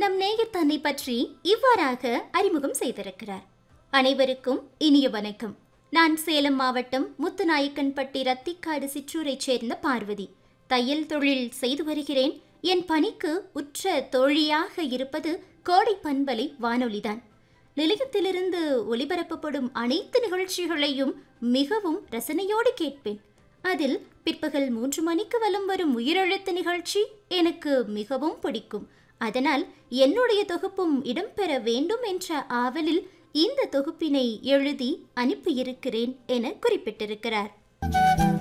நம் நேயர் தன்னை பற்றி இவ்வாறாக அறிமுகம் செய்திருக்கிறார் அனைவருக்கும் இனிய வணக்கம் நான் சேலம் மாவட்டம் முத்துநாயக்கன்பட்டி ரத்திக்காடு சிற்றூரைச் சேர்ந்த பார்வதி தையல் தொழில் செய்து வருகிறேன் என் பணிக்கு உற்ற தோழியாக இருப்பது கோடை பண்பலை வானொலிதான் நிலையத்திலிருந்து ஒலிபரப்பப்படும் அனைத்து நிகழ்ச்சிகளையும் மிகவும் ரசனையோடு கேட்பேன் அதில் பிற்பகல் மூன்று மணிக்கு வலம் வரும் உயிரெழுத்து நிகழ்ச்சி எனக்கு மிகவும் பிடிக்கும் அதனால் என்னுடைய தொகுப்பும் இடம்பெற வேண்டும் என்ற ஆவலில் இந்த தொகுப்பினை எழுதி அனுப்பியிருக்கிறேன் என குறிப்பிட்டிருக்கிறார்